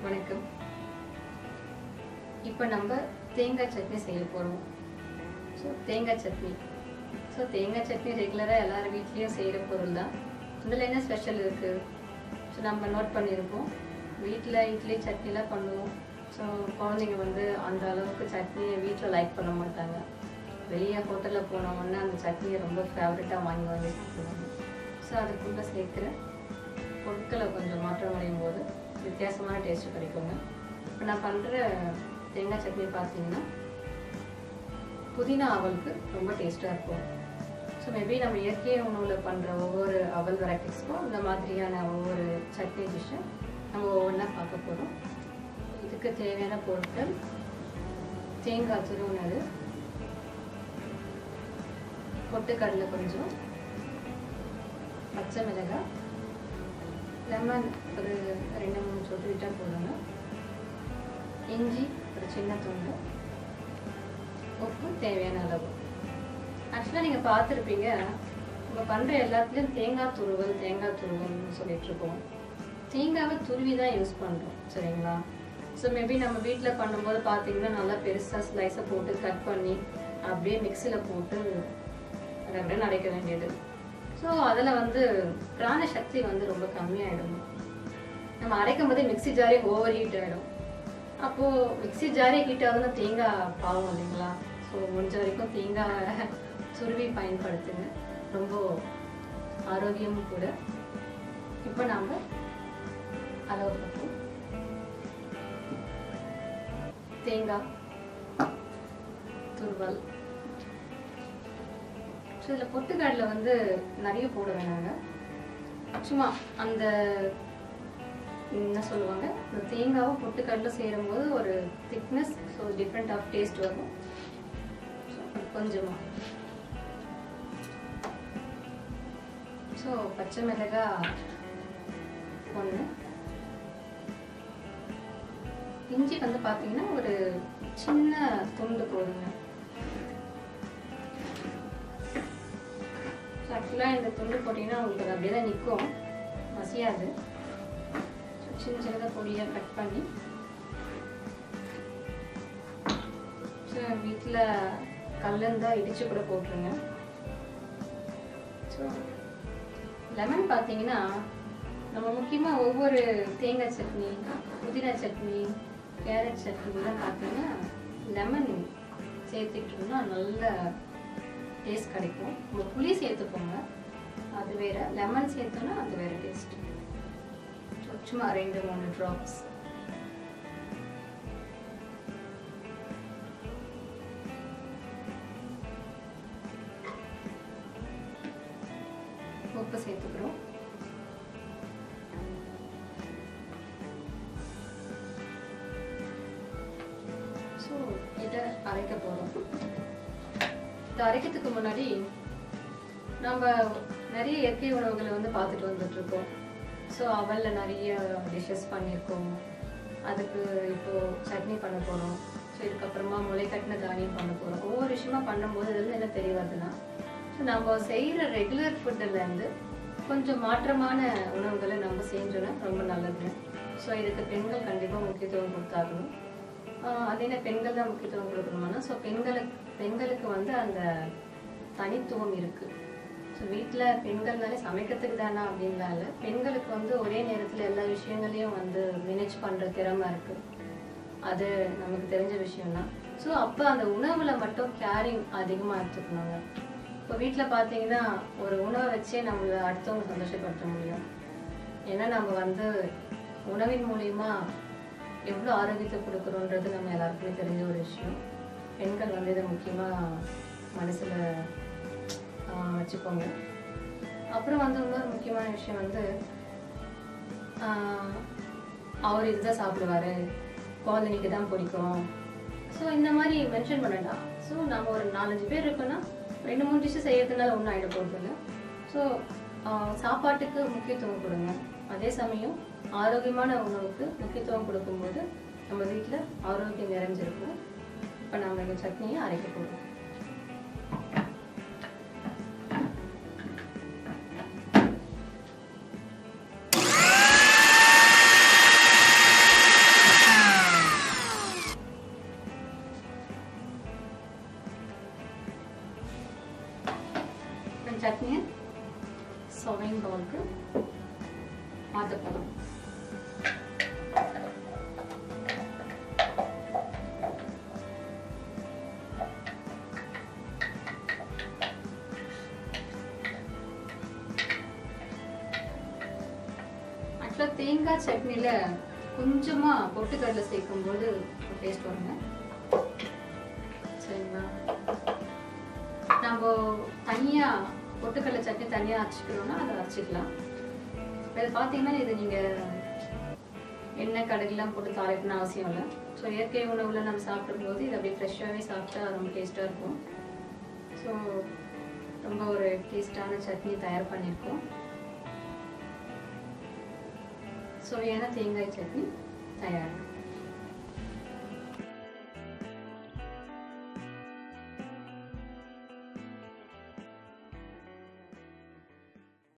வணக்கம் இப்போ நம்ம தேங்காய் சட்னி செய்ய போகிறோம் ஸோ தேங்காய் சட்னி ஸோ தேங்காய் சட்னி ரெகுலராக எல்லார் வீட்லேயும் செய்கிற பொருள் தான் இதில் என்ன ஸ்பெஷல் இருக்குது ஸோ நம்ம நோட் பண்ணியிருப்போம் வீட்டில் இட்லி சட்னிலாம் பண்ணுவோம் ஸோ குழந்தைங்க வந்து அந்த அளவுக்கு சட்னியை வீட்டில் லைக் பண்ண மாட்டாங்க வெளியே ஹோட்டலில் போனோம்னா அந்த சட்னியை ரொம்ப ஃபேவரட்டாக வாங்கி வாங்கி சாப்பிடுவாங்க ஸோ அதுக்குள்ளே சேர்க்குற பொருட்களை கொஞ்சம் மாற்றம் அடையும் போது வித்தியாசமான டேஸ்ட் கிடைக்குங்க இப்போ நான் பண்ணுற தேங்காய் சட்னி பார்த்தீங்கன்னா புதினா அவலுக்கு ரொம்ப டேஸ்ட்டாக இருக்கும் ஸோ மேபி நம்ம இயற்கை உணவில் பண்ணுற ஒவ்வொரு அவல் வெரைட்டிஸ்க்கும் இந்த மாதிரியான ஒவ்வொரு சட்னி டிஷ்ஷை நம்ம ஒவ்வொன்றா பார்க்க போகிறோம் இதுக்கு தேவையான பொருட்கள் தேங்காய் துருவினது பொட்டுக்கடலை கொஞ்சம் பச்சை மிளகாய் லெமன் ஒரு ரெண்டு மூணு சொட்டு விட்டால் போதுங்க இஞ்சி ஒரு சின்ன துண்டு உப்பு தேவையான அளவு ஆக்சுவலாக நீங்கள் பார்த்துருப்பீங்க நம்ம பண்ணுற எல்லாத்துலேயும் தேங்காய் துருவல் தேங்காய் துருவல்னு சொல்லிட்டு இருக்கோம் தேங்காவை துருவி தான் யூஸ் பண்ணுறோம் சரிங்களா ஸோ மேபி நம்ம வீட்டில் பண்ணும்போது பார்த்தீங்கன்னா நல்லா பெருசாக ஸ்லைஸை போட்டு கட் பண்ணி அப்படியே மிக்சியில் போட்டு ரெண்டு அடைக்க வேண்டியது ஸோ அதில் வந்து பிராண சக்தி வந்து ரொம்ப கம்மியாயிடும் நம்ம அரைக்கும் போதே மிக்ஸி ஜாரே ஓவர் ஹீட் ஆகிடும் அப்போது மிக்ஸி ஜாரே ஹீட் ஆகுதுன்னா தேங்காய் பாவம் இல்லைங்களா ஸோ முடிஞ்ச வரைக்கும் தேங்காய் துருவி பயன்படுத்துங்க ரொம்ப ஆரோக்கியமும் கூட இப்போ நாம் அளவு பார்ப்போம் தேங்காய் துருவல் ஸோ இதில் பொட்டுக்கடலை வந்து நிறைய போட வேணாங்க சும்மா அந்த என்ன சொல்லுவாங்க இந்த தேங்காவும் பொட்டுக்கடலை சேரும்போது ஒரு thickness so different of taste வரும் So, கொஞ்சமா ஸோ பச்சை மிளகாய் ஒன்று இஞ்சி வந்து பார்த்தீங்கன்னா ஒரு சின்ன துண்டு போடுங்க ஆக்சுவலாக இந்த துண்டு போட்டிங்கன்னா உங்களுக்கு அது அப்படியே தான் நிற்கும் மசியாது So, சின்ன சின்னதாக பொடியாக கட் பண்ணி ஸோ வீட்டில் கல்லுந்தான் இடித்து கூட போட்டுருங்க ஸோ லெமன் பார்த்தீங்கன்னா நம்ம முக்கியமாக ஒவ்வொரு தேங்காய் சட்னி புதினா சட்னி கேரட் சட்னிலாம் பார்த்தீங்கன்னா லெமன் சேர்த்துக்கிட்டோம்னா நல்ல டேஸ்ட் கிடைக்கும் நம்ம புளி சேர்த்துக்கோங்க அது வேற லெமன் சேர்த்தோன்னா அது வேற டேஸ்ட் சும்மா ரெண்டு மூணு ட்ராப்ஸ் உப்பு சேர்த்துக்கிறோம் ஸோ இதை அரைக்க போகிறோம் இதை அரைக்கிறதுக்கு முன்னாடி நம்ம நிறைய இயற்கை உணவுகளை வந்து பார்த்துட்டு வந்துட்டு இருக்கோம் ஸோ அவலில் நிறைய டிஷ்ஷஸ் பண்ணியிருக்கோம் அதுக்கு இப்போ சட்னி பண்ண போகிறோம் ஸோ இதுக்கப்புறமா முளை கட்டின தானியம் பண்ண போகிறோம் ஒவ்வொரு விஷயமா பண்ணும்போது இதில் என்ன தெரிய வருதுன்னா ஸோ நம்ம செய்கிற ரெகுலர் ஃபுட்டுலேருந்து கொஞ்சம் மாற்றமான உணவுகளை நம்ம செஞ்சோன்னா ரொம்ப நல்லதுங்க ஸோ இதுக்கு பெண்கள் கண்டிப்பாக முக்கியத்துவம் கொடுத்தாகணும் ஆஹ் அது என்ன பெண்கள் தான் முக்கியத்துவம் கொடுக்கணுமானா ஸோ பெண்களுக்கு பெண்களுக்கு வந்து அந்த தனித்துவம் இருக்குது ஸோ வீட்டில் பெண்கள்னாலே சமைக்கிறதுக்கு தானா அப்படின்லாம் இல்லை பெண்களுக்கு வந்து ஒரே நேரத்தில் எல்லா விஷயங்களையும் வந்து மேனேஜ் பண்ணுற திறமை இருக்குது அது நமக்கு தெரிஞ்ச விஷயம்தான் ஸோ அப்போ அந்த உணவில் மட்டும் கேரிங் அதிகமாக எடுத்துக்கணுங்க இப்போ வீட்டில் பார்த்தீங்கன்னா ஒரு உணவை வச்சே நம்மளை அடுத்தவங்க சந்தோஷப்படுத்த முடியும் ஏன்னா நம்ம வந்து உணவின் மூலியமா எவ்வளோ ஆரோக்கியத்தை கொடுக்குறோன்றது நம்ம எல்லாருக்குமே தெரிஞ்ச ஒரு விஷயம் பெண்கள் வந்து இதை முக்கியமாக மனசில் வச்சுக்கோங்க அப்புறம் வந்து இன்னொரு முக்கியமான விஷயம் வந்து ஆஹ், அவர் இதுதான் சாப்பிடுவாரு குழந்தைக்கு தான் பிடிக்கும் ஸோ இந்த மாதிரி மென்ஷன் பண்ணலாம் ஸோ நம்ம ஒரு நாலஞ்சு பேர் இருக்கோன்னா ரெண்டு மூணு டிஷ்ஷு செய்யறதுனால ஒன்றும் ஆகிட போகிறதில்ல ஸோ சாப்பாட்டுக்கு முக்கியத்துவம் கொடுங்க அதே சமயம் ஆரோக்கியமான உணவுக்கு முக்கியத்துவம் கொடுக்கும்போது நம்ம வீட்டில் ஆரோக்கியம் நிறைஞ்சிருக்கும் இப்போ நம்ம இந்த சட்னியை அரைக்க போகிறோம் சட்னியை சவைங் பவுலுக்கு மாற்ற போகிறோம் ஆக்சுவலாக தேங்காய் சட்னியில் கொஞ்சமாக பொட்டுக்கடலை சேர்க்கும்போது டேஸ்ட் வருங்க சரிங்களா நம்ம தனியாக பொட்டுக்கடலை சட்னி தனியாக அரைச்சிக்கணும்னா அதை அரைச்சிக்கலாம் இப்போ இது பார்த்தீங்கன்னா இது நீங்கள் எண்ணெய் கடுகுலாம் போட்டு தாளிக்கணும்னு அவசியம் இல்லை ஸோ இயற்கை உணவில் நம்ம சாப்பிடும்போது இது அப்படியே ஃப்ரெஷ்ஷாகவே சாப்பிட்டா ரொம்ப டேஸ்ட்டாக இருக்கும் ஸோ ரொம்ப ஒரு டேஸ்டான சட்னி தயார் பண்ணியிருக்கோம் சுவையான தேங்காய் சட்னி தயார்